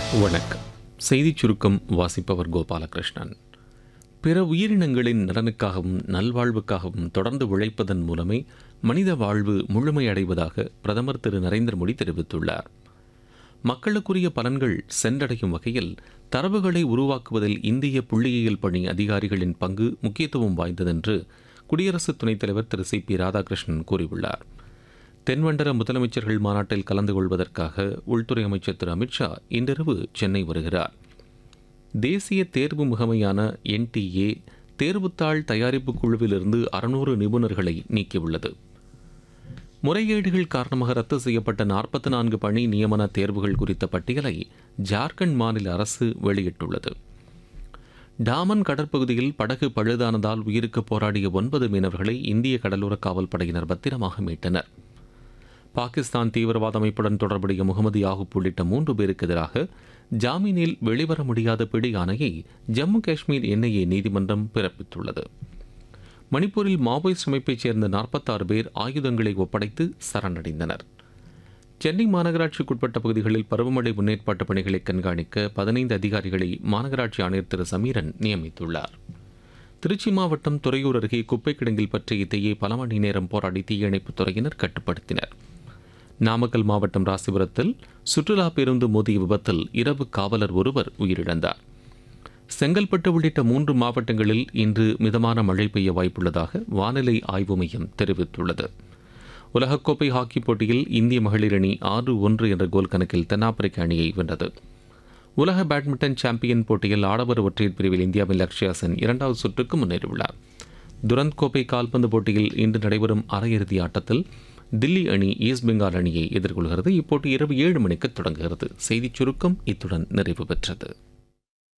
வணக்கம் செய்திச் சுருக்கம் வாசிப்பவர் கோபாலகிருஷ்ணன் பிற உயிரினங்களின் நலனுக்காகவும் நல்வாழ்வுக்காகவும் தொடர்ந்து உழைப்பதன் மூலமே மனித வாழ்வு முழுமையடைவதாக பிரதமர் திரு நரேந்திர மோடி தெரிவித்துள்ளார் மக்களுக்குரிய பலன்கள் சென்றடையும் வகையில் தரவுகளை உருவாக்குவதில் இந்திய புள்ளியியல் பணி அதிகாரிகளின் பங்கு முக்கியத்துவம் வாய்ந்ததென்று குடியரசு துணைத் தலைவர் திரு சி பி ராதாகிருஷ்ணன் கூறியுள்ளார் தென்வண்டர முதலமைச்சர்கள் மாநாட்டில் கலந்து கொள்வதற்காக உள்துறை அமைச்சர் திரு அமித்ஷா இன்றிரவு சென்னை வருகிறார் தேசிய தேர்வு முகமையான என்டிஏ தேர்வுத்தாள் தயாரிப்பு குழுவிலிருந்து அறுநூறு நிபுணர்களை நீக்கியுள்ளது முறைகேடுகள் காரணமாக ரத்து செய்யப்பட்ட நாற்பத்தி நான்கு பணி நியமன தேர்வுகள் குறித்த பட்டியலை ஜார்க்கண்ட் மாநில அரசு வெளியிட்டுள்ளது டாமன் கடற்பகுதியில் படகு பழுதானதால் உயிருக்கு போராடிய ஒன்பது மீனவர்களை இந்திய கடலோர காவல் படையினர் பத்திரமாக மீட்டனர் பாகிஸ்தான் தீவிரவாத அமைப்புடன் தொடர்புடைய முகமது யாகூப் உள்ளிட்ட மூன்று பேருக்கு எதிராக ஜாமீனில் வெளிவர முடியாத பிடி ஆணையை ஜம்மு காஷ்மீர் என்ஐஏ நீதிமன்றம் பிறப்பித்துள்ளது மணிப்பூரில் மாவோயிஸ்ட் அமைப்பைச் சேர்ந்த நாற்பத்தாறு பேர் ஆயுதங்களை ஒப்படைத்து சரணடைந்தனர் சென்னை மாநகராட்சிக்குட்பட்ட பகுதிகளில் பருவமழை முன்னேற்பாட்டு பணிகளை கண்காணிக்க பதினைந்து அதிகாரிகளை மாநகராட்சி ஆணையர் திரு சமீரன் நியமித்துள்ளார் திருச்சி மாவட்டம் துறையூர் அருகே குப்பை கிடங்கில் பற்றிய தீயை பல மணி நேரம் போராடி தீயணைப்புத் துறையினர் கட்டுப்படுத்தினர் நாமக்கல் மாவட்டம் ராசிபுரத்தில் சுற்றுலா பேருந்து மோதிய விபத்தில் இரவு காவலர் ஒருவர் உயிரிழந்தார் செங்கல்பட்டு உள்ளிட்ட மூன்று மாவட்டங்களில் இன்று மிதமான மழை பெய்ய வாய்ப்புள்ளதாக வானிலை ஆய்வு மையம் தெரிவித்துள்ளது உலகக்கோப்பை ஹாக்கி போட்டியில் இந்திய மகளிர் அணி ஆறு ஒன்று என்ற கோல் கணக்கில் தென்னாப்பிரிக்க அணியை வென்றது உலக பேட்மிண்டன் சாம்பியன் போட்டியில் ஆடவர் ஒற்றையர் பிரிவில் இந்தியாவின் லக்ஷ்யா சென் இரண்டாவது சுற்றுக்கு முன்னேறியுள்ளார் துரந்த் கோப்பை கால்பந்து போட்டியில் இன்று நடைபெறும் அரையிறுதி ஆட்டத்தில் தில்லி அணி ஈஸ்ட் பெங்கால் அணியை எதிர்கொள்கிறது இப்போட்டி இரவு ஏழு மணிக்கு தொடங்குகிறது செய்திச் சுருக்கம் இத்துடன் நிறைவு பெற்றது